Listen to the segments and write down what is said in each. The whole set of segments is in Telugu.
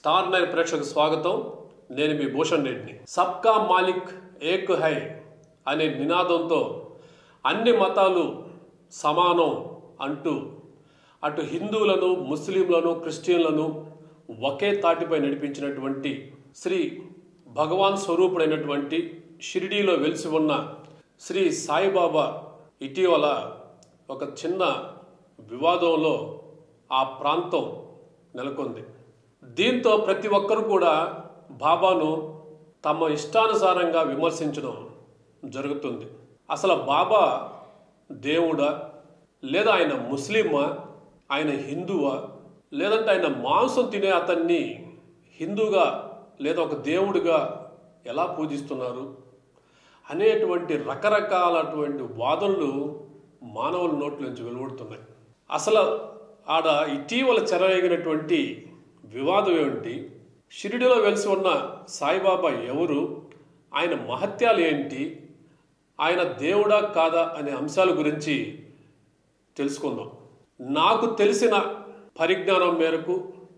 స్టార్ నైన్ ప్రేక్షకు స్వాగతం నేను మీ భూషణ్ రెడ్డిని సబ్కా మాలిక్ ఏక్ హై అనే నినాదంతో అన్ని మతాలు సమానం అంటూ అటు హిందువులను ముస్లింలను క్రిస్టియన్లను ఒకే తాటిపై నడిపించినటువంటి శ్రీ భగవాన్ స్వరూపుడైనటువంటి షిరిడీలో వెలిసి ఉన్న శ్రీ సాయిబాబా ఇటీవల ఒక చిన్న వివాదంలో ఆ ప్రాంతం నెలకొంది దీంతో ప్రతి ఒక్కరు కూడా బాబాను తమ ఇష్టానుసారంగా విమర్శించడం జరుగుతుంది అసలు బాబా దేవుడా లేదా ఆయన ముస్లిమా ఆయన హిందువా లేదంటే ఆయన మాంసం తినే అతన్ని హిందూగా లేదా ఒక దేవుడిగా ఎలా పూజిస్తున్నారు అనేటువంటి రకరకాలటువంటి వాదనలు మానవుల నోట్ల నుంచి వెలువడుతున్నాయి అసలు ఆడ ఇటీవల చెరవేగినటువంటి వివాదం ఏమిటి షిరిడిలో వెలిసి ఉన్న సాయిబాబా ఎవరు ఆయన మహత్యాలు ఏంటి ఆయన దేవుడా కాదా అనే అంశాల గురించి తెలుసుకుందాం నాకు తెలిసిన పరిజ్ఞానం మేరకు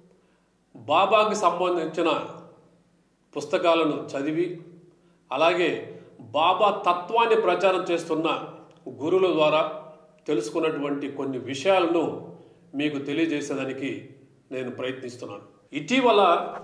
బాబాకి సంబంధించిన పుస్తకాలను చదివి అలాగే బాబా తత్వాన్ని ప్రచారం చేస్తున్న గురువుల ద్వారా తెలుసుకున్నటువంటి కొన్ని విషయాలను మీకు తెలియజేసేదానికి నేను ప్రయత్నిస్తున్నాను ఇటీవల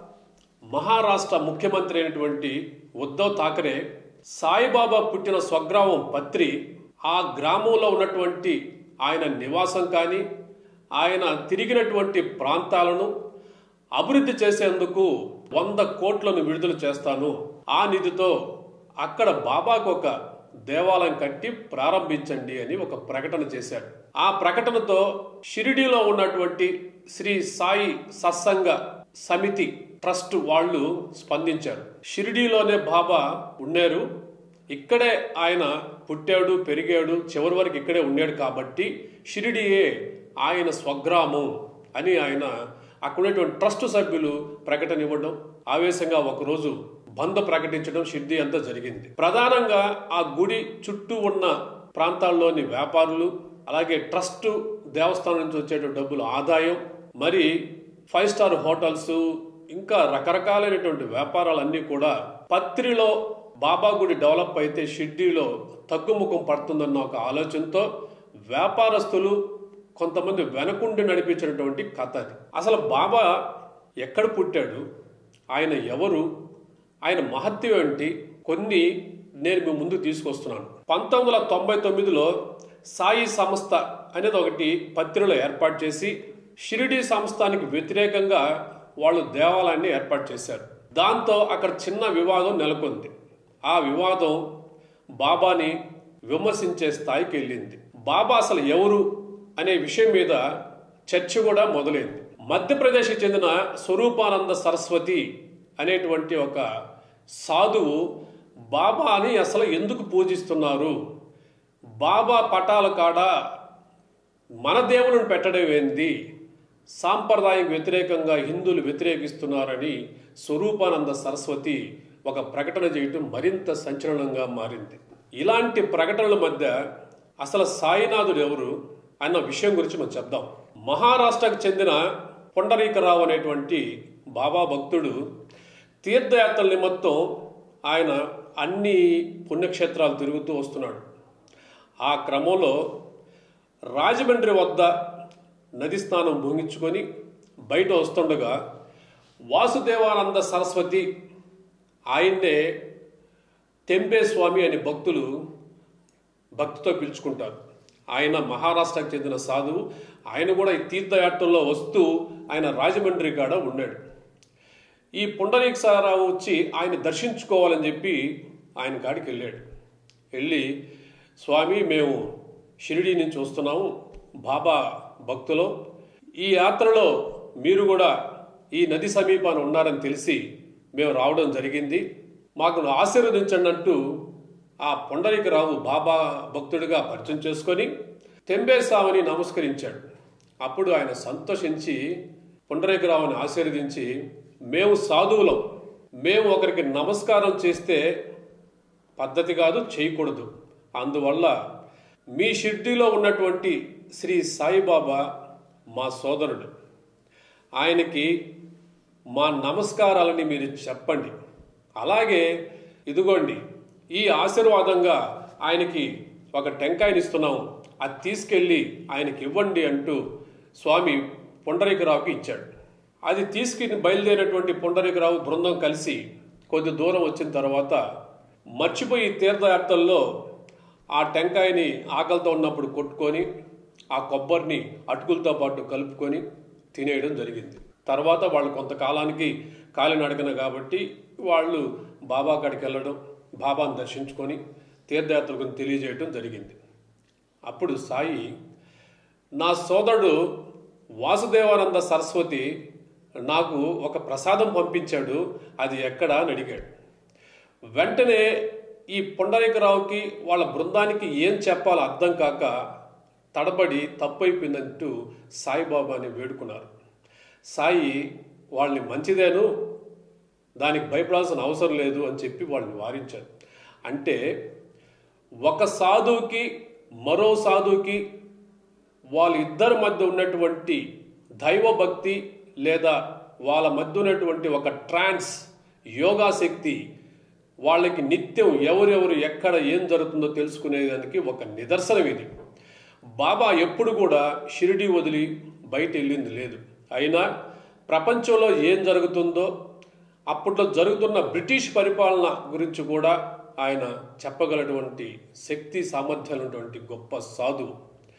మహారాష్ట్ర ముఖ్యమంత్రి అయినటువంటి ఉద్ధవ్ ఠాకరే సాయిబాబా పుట్టిన స్వగ్రామం పత్రి ఆ గ్రామంలో ఉన్నటువంటి ఆయన నివాసం కానీ ఆయన తిరిగినటువంటి ప్రాంతాలను అభివృద్ధి చేసేందుకు వంద కోట్లను విడుదల చేస్తాను ఆ నిధితో అక్కడ బాబాకు ఒక దేవాలయం కట్టి ప్రారంభించండి అని ఒక ప్రకటన చేశాడు ఆ ప్రకటనతో షిరిడీలో ఉన్నటువంటి శ్రీ సాయి సత్సంగ సమితి ట్రస్ట్ వాళ్ళు స్పందించారు షిరిడీలోనే బాబా ఉన్నారు ఇక్కడే ఆయన పుట్టాడు పెరిగాడు చివరి వరకు ఇక్కడే ఉన్నాడు కాబట్టి షిరిడియే ఆయన స్వగ్రామం అని ఆయన అక్కడ ఉన్నటువంటి ట్రస్ట్ సభ్యులు ప్రకటన ఇవ్వడం ఆవేశంగా ఒకరోజు బంద్ ప్రకటించడం షిర్డీ అంతా జరిగింది ప్రధానంగా ఆ గుడి చుట్టూ ఉన్న ప్రాంతాల్లోని వ్యాపారులు అలాగే ట్రస్ట్ దేవస్థానం నుంచి వచ్చే డబ్బులు ఆదాయం మరి ఫైవ్ స్టార్ హోటల్స్ ఇంకా రకరకాలైనటువంటి వ్యాపారాలన్నీ కూడా పత్రిలో బాబా గుడి డెవలప్ అయితే షిడ్డీలో తగ్గుముఖం పడుతుందన్న ఒక ఆలోచనతో వ్యాపారస్తులు కొంతమంది వెనకుండి నడిపించినటువంటి కథ అది అసలు బాబా ఎక్కడ పుట్టాడు ఆయన ఎవరు ఆయన మహత్యం ఏంటి కొన్ని నేను మీ ముందు తీసుకొస్తున్నాను పంతొమ్మిది వందల తొంభై తొమ్మిదిలో సాయి సంస్థ అనేది ఒకటి పత్రిలో ఏర్పాటు చేసి షిరిడి సంస్థానికి వ్యతిరేకంగా వాళ్ళు దేవాలయాన్ని ఏర్పాటు చేశారు దాంతో అక్కడ చిన్న వివాదం నెలకొంది ఆ వివాదం బాబాని విమర్శించే స్థాయికి వెళ్ళింది బాబా అసలు ఎవరు అనే విషయం మీద చర్చ కూడా మొదలైంది మధ్యప్రదేశ్కి చెందిన స్వరూపానంద సరస్వతి అనేటువంటి ఒక సాధువు బాబాని అసలు ఎందుకు పూజిస్తున్నారు బాబా పటాల కాడ మన దేవులను పెట్టడం ఏంది సాంప్రదాయం వ్యతిరేకంగా హిందువులు వ్యతిరేకిస్తున్నారని స్వరూపానంద సరస్వతి ఒక ప్రకటన చేయటం మరింత సంచలనంగా మారింది ఇలాంటి ప్రకటనల మధ్య అసలు సాయినాథుడు ఎవరు అన్న విషయం గురించి మనం చెప్దాం మహారాష్ట్రకు చెందిన పొండరీకరావు అనేటువంటి బాబా భక్తుడు తీర్థయాత్రల నిమిత్తం ఆయన అన్ని పుణ్యక్షేత్రాలు తిరుగుతూ వస్తున్నాడు ఆ క్రమంలో రాజమండ్రి వద్ద నది స్నానం ముగించుకొని బయట వస్తుండగా వాసుదేవానంద సరస్వతి ఆయన్నే తెంపే స్వామి అనే భక్తులు భక్తితో పిలుచుకుంటారు ఆయన మహారాష్ట్రకు చెందిన సాధువు ఆయన కూడా ఈ తీర్థయాత్రల్లో వస్తూ ఆయన రాజమండ్రి కాడ ఉన్నాడు ఈ పుండరీకసారావు వచ్చి ఆయన దర్శించుకోవాలని చెప్పి ఆయన కాడికి వెళ్ళాడు వెళ్ళి స్వామి మేము షిరిడి నుంచి వస్తున్నాము బాబా భక్తులు ఈ యాత్రలో మీరు కూడా ఈ నది సమీపాన ఉన్నారని తెలిసి మేము రావడం జరిగింది మాకు ఆశీర్వదించండి అంటూ ఆ పొండరీకరావు బాబా భక్తుడిగా పరిచయం చేసుకొని తెంబేసామని నమస్కరించాడు అప్పుడు ఆయన సంతోషించి పుండరీకరావుని ఆశీర్వదించి మేము సాధువులం మేము ఒకరికి నమస్కారం చేస్తే పద్ధతి కాదు చేయకూడదు అందువల్ల మీ షిర్డీలో ఉన్నటువంటి శ్రీ సాయిబాబా మా సోదరుడు ఆయనకి మా నమస్కారాలని మీరు చెప్పండి అలాగే ఇదిగోండి ఈ ఆశీర్వాదంగా ఆయనకి ఒక టెంకాయని ఇస్తున్నాం అది తీసుకెళ్ళి ఆయనకి ఇవ్వండి అంటూ స్వామి పుండరీకరావుకి ఇచ్చాడు అది తీసుకుని బయలుదేరినటువంటి పుండరీకరావు బృందం కలిసి కొద్ది దూరం వచ్చిన తర్వాత మర్చిపోయి తీర్థయాత్రల్లో ఆ టెంకాయని ఆకలితో ఉన్నప్పుడు కొట్టుకొని ఆ కొబ్బరిని అటుకులతో పాటు కలుపుకొని తినేయడం జరిగింది తర్వాత వాళ్ళు కొంతకాలానికి కాలినడకన కాబట్టి వాళ్ళు బాబా కాడికి వెళ్ళడం బాబాను దర్శించుకొని తీర్థయాత్రకుని తెలియజేయడం జరిగింది అప్పుడు సాయి నా సోదరుడు వాసుదేవానంద సరస్వతి నాకు ఒక ప్రసాదం పంపించాడు అది ఎక్కడా అని అడిగాడు వెంటనే ఈ పుండరీకరావుకి వాళ్ళ బృందానికి ఏం చెప్పాలో అర్థం కాక తడబడి తప్పైపోయిందంటూ సాయిబాబాని వేడుకున్నారు సాయి వాళ్ళని మంచిదేను దానికి భయపడాల్సిన అవసరం లేదు అని చెప్పి వాళ్ళని వారించారు అంటే ఒక సాధువుకి మరో సాధువుకి వాళ్ళిద్దరి మధ్య ఉన్నటువంటి దైవభక్తి లేదా వాళ్ళ మధ్య ఉన్నటువంటి ఒక ట్రాన్స్ యోగా శక్తి వాళ్ళకి నిత్యం ఎవరెవరు ఎక్కడ ఏం జరుగుతుందో తెలుసుకునేదానికి ఒక నిదర్శనం ఇది బాబా ఎప్పుడు కూడా షిరిడి వదిలి బయట వెళ్ళింది లేదు అయినా ప్రపంచంలో ఏం జరుగుతుందో అప్పట్లో జరుగుతున్న బ్రిటిష్ పరిపాలన గురించి కూడా ఆయన చెప్పగలటువంటి శక్తి సామర్థ్యాలు ఉన్నటువంటి గొప్ప సాధువు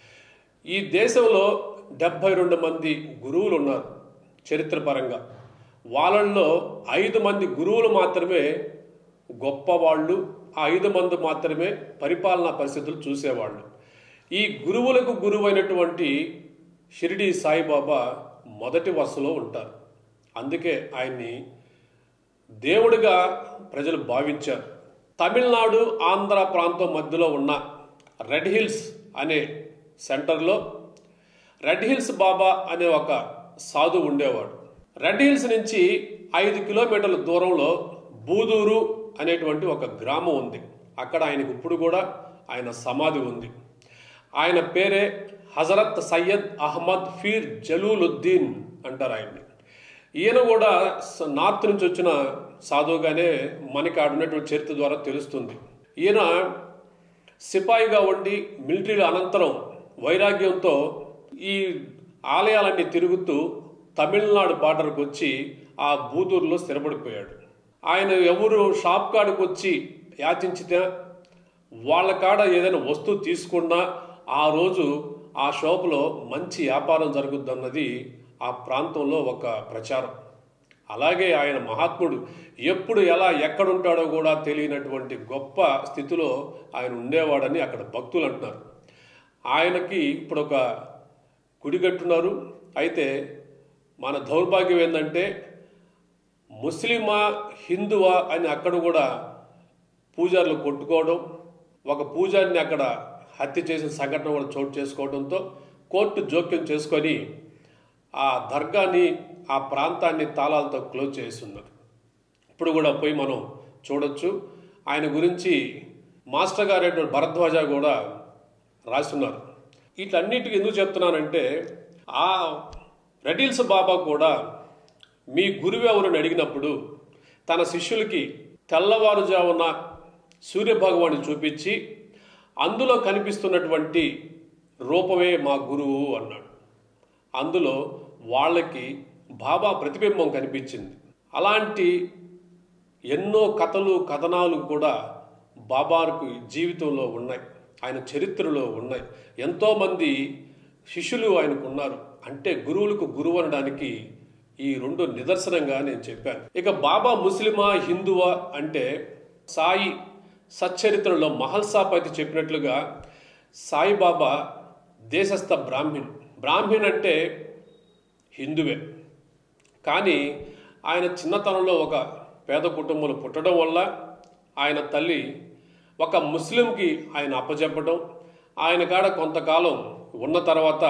ఈ దేశంలో డెబ్భై రెండు మంది గురువులు ఉన్నారు చరిత్రపరంగా వాళ్ళల్లో ఐదు మంది గురువులు మాత్రమే గొప్పవాళ్ళు ఆ ఐదు మంది మాత్రమే పరిపాలనా పరిస్థితులు చూసేవాళ్ళు ఈ గురువులకు గురువైనటువంటి షిరిడి సాయిబాబా మొదటి వరుసలో ఉంటారు అందుకే ఆయన్ని దేవుడిగా ప్రజలు భావించారు తమిళనాడు ఆంధ్ర ప్రాంతం మధ్యలో ఉన్న రెడ్ హిల్స్ అనే సెంటర్లో రెడ్ హిల్స్ బాబా అనే ఒక సాధు ఉండేవాడు రెడ్ హిల్స్ నుంచి ఐదు కిలోమీటర్ల దూరంలో బూదూరు అనేటువంటి ఒక గ్రామం ఉంది అక్కడ ఆయనకు ఇప్పుడు కూడా ఆయన సమాధి ఉంది ఆయన పేరే హజరత్ సయ్యద్ అహ్మద్ ఫీర్ జలూలుద్దీన్ అంటారు ఆయన్ని ఈయన కూడా స- నార్త్ నుంచి వచ్చిన సాధువుగానే మనకి ఆడ ఉన్నటువంటి చరిత్ర ద్వారా తెలుస్తుంది ఈయన సిపాయిగా ఉండి మిలిటరీలో అనంతరం వైరాగ్యంతో ఈ ఆలయాలన్నీ తిరుగుతూ తమిళనాడు బార్డర్కి వచ్చి ఆ బూదూరులో స్థిరపడిపోయాడు ఆయన ఎవరు షాప్ కాడికి వచ్చి యాచించితే వాళ్ళ కాడ ఏదైనా వస్తువు తీసుకున్నా ఆ రోజు ఆ షాపులో మంచి వ్యాపారం జరుగుద్దన్నది ఆ ప్రాంతంలో ఒక ప్రచారం అలాగే ఆయన మహాత్ముడు ఎప్పుడు ఎలా ఎక్కడుంటాడో కూడా తెలియనటువంటి గొప్ప స్థితిలో ఆయన ఉండేవాడని అక్కడ భక్తులు అంటున్నారు ఆయనకి ఇప్పుడు ఒక గుడి కట్టున్నారు అయితే మన దౌర్భాగ్యం ఏంటంటే ముస్లిమా హిందువా అని అక్కడ కూడా పూజారులు కొట్టుకోవడం ఒక పూజారిని అక్కడ హత్య చేసిన సంఘటన కూడా చోటు చేసుకోవడంతో కోర్టు జోక్యం చేసుకొని ఆ దర్గాని ఆ ప్రాంతాన్ని తాళాలతో క్లోజ్ చేస్తున్నారు ఇప్పుడు కూడా పోయి మనం చూడొచ్చు ఆయన గురించి మాస్టర్ గారు భరద్వాజ కూడా రాస్తున్నారు వీటన్నిటికి ఎందుకు చెప్తున్నానంటే ఆ రెటిల్స్ బాబా కూడా మీ గురువు ఎవరని అడిగినప్పుడు తన శిష్యులకి తెల్లవారుజామున సూర్యభగవాన్ని చూపించి అందులో కనిపిస్తున్నటువంటి రూపమే మా గురువు అన్నాడు అందులో వాళ్ళకి బాబా ప్రతిబింబం కనిపించింది అలాంటి ఎన్నో కథలు కథనాలు కూడా బాబాకు జీవితంలో ఉన్నాయి ఆయన చరిత్రలో ఉన్నాయి ఎంతోమంది శిష్యులు ఆయనకు ఉన్నారు అంటే గురువులకు గురువు అనడానికి ఈ రెండు నిదర్శనంగా నేను చెప్పాను ఇక బాబా ముస్లిమా హిందువా అంటే సాయి సచ్చరిత్రలో మహల్సాపతి చెప్పినట్లుగా సాయిబాబా దేశస్థ బ్రాహ్మణ్ బ్రాహ్మణ్ అంటే హిందువే కానీ ఆయన చిన్నతనంలో ఒక పేద కుటుంబంలో పుట్టడం వల్ల ఆయన తల్లి ఒక ముస్లింకి ఆయన అప్పచెప్పడం ఆయన కాడ కొంతకాలం ఉన్న తర్వాత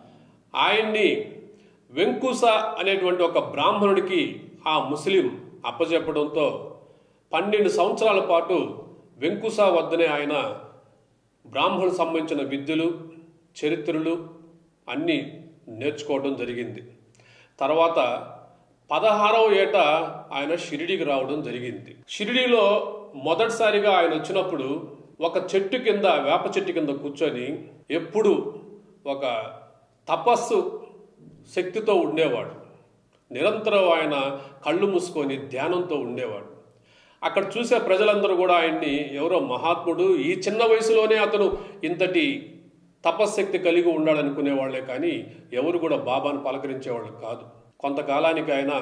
ఆయన్ని వెంకుస అనేటువంటి ఒక బ్రాహ్మణుడికి ఆ ముస్లిం అప్పచెప్పడంతో పన్నెండు సంవత్సరాల పాటు వెంకుస వద్దనే ఆయన బ్రాహ్మణులకు సంబంధించిన విద్యలు చరిత్రలు అన్నీ నేర్చుకోవడం జరిగింది తర్వాత పదహారవ ఏట ఆయన షిరిడీకి రావడం జరిగింది షిరిడీలో మొదటిసారిగా ఆయన వచ్చినప్పుడు ఒక చెట్టు కింద వేప చెట్టు కింద కూర్చొని ఎప్పుడు ఒక తపస్సు శక్తితో ఉండేవాడు నిరంతరం ఆయన కళ్ళు మూసుకొని ధ్యానంతో ఉండేవాడు అక్కడ చూసే ప్రజలందరూ కూడా ఆయన్ని ఎవరో మహాత్ముడు ఈ చిన్న వయసులోనే అతను ఇంతటి తపశ్శక్తి కలిగి ఉన్నాడనుకునే వాళ్ళే కానీ ఎవరు కూడా బాబాను పలకరించేవాళ్ళు కాదు కొంతకాలానికి ఆయన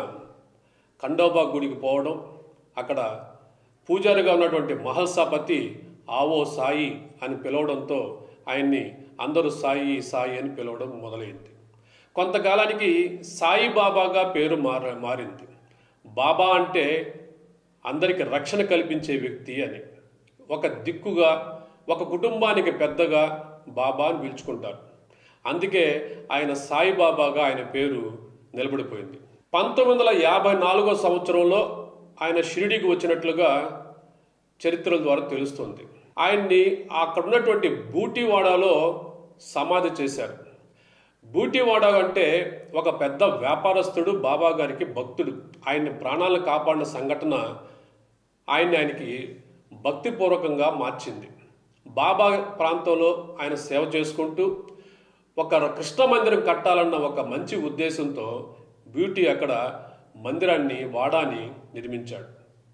ఖండోబా గుడికి పోవడం అక్కడ పూజారిగా ఉన్నటువంటి మహల్సాపతి ఆవో సాయి అని పిలవడంతో ఆయన్ని అందరూ సాయి సాయి అని పిలవడం మొదలైంది కొంతకాలానికి సాయి బాబాగా పేరు మార మారింది బాబా అంటే అందరికి రక్షణ కల్పించే వ్యక్తి అని ఒక దిక్కుగా ఒక కుటుంబానికి పెద్దగా బాబా అని పిలుచుకుంటారు అందుకే ఆయన సాయిబాబాగా ఆయన పేరు నిలబడిపోయింది పంతొమ్మిది వందల యాభై నాలుగో సంవత్సరంలో ఆయన షిరిడీకి వచ్చినట్లుగా చరిత్రల ద్వారా తెలుస్తుంది ఆయన్ని అక్కడ ఉన్నటువంటి బూటివాడలో సమాధి చేశారు బూటివాడ అంటే ఒక పెద్ద వ్యాపారస్తుడు బాబా గారికి భక్తుడు ఆయన్ని ప్రాణాలను కాపాడిన సంఘటన ఆయన్ని ఆయనకి భక్తిపూర్వకంగా మార్చింది బాబా ప్రాంతంలో ఆయన సేవ చేసుకుంటూ ఒక కృష్ణ మందిరం కట్టాలన్న ఒక మంచి ఉద్దేశంతో బ్యూటీ అక్కడ మందిరాన్ని వాడాని నిర్మించాడు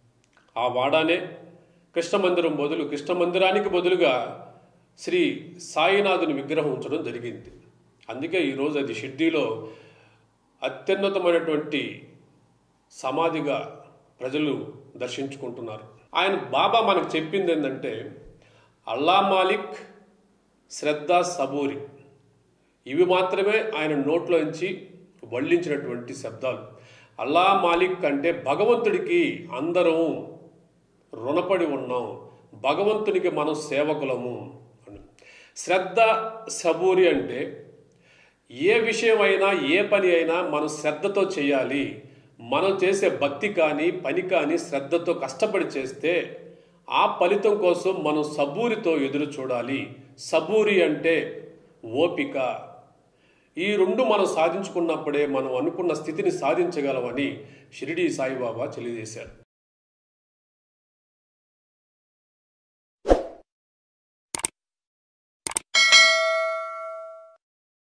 ఆ వాడానే కృష్ణ మందిరం బదులు కృష్ణ మందిరానికి బదులుగా శ్రీ సాయినాథుని విగ్రహం ఉంచడం జరిగింది అందుకే ఈరోజు అది షిర్డీలో అత్యున్నతమైనటువంటి సమాధిగా ప్రజలు దర్శించుకుంటున్నారు ఆయన బాబా మనకు చెప్పింది ఏంటంటే అల్లా మాలిక్ శ్రద్ధ సబూరి ఇవి మాత్రమే ఆయన నోట్లోంచి వల్లించినటువంటి శబ్దాలు అల్లా మాలిక్ అంటే భగవంతుడికి అందరం రుణపడి ఉన్నాం భగవంతునికి మనం సేవకులము అని శ్రద్ధ సబూరి అంటే ఏ విషయం అయినా ఏ పని అయినా మనం శ్రద్ధతో చేయాలి మనం చేసే భక్తి కానీ పని కానీ శ్రద్ధతో కష్టపడి చేస్తే ఆ ఫలితం కోసం మనం సబూరితో ఎదురు చూడాలి సబూరి అంటే ఓపిక ఈ రెండు మనం సాధించుకున్నప్పుడే మనం అనుకున్న స్థితిని సాధించగలమని షిరిడి సాయిబాబా తెలియజేశారు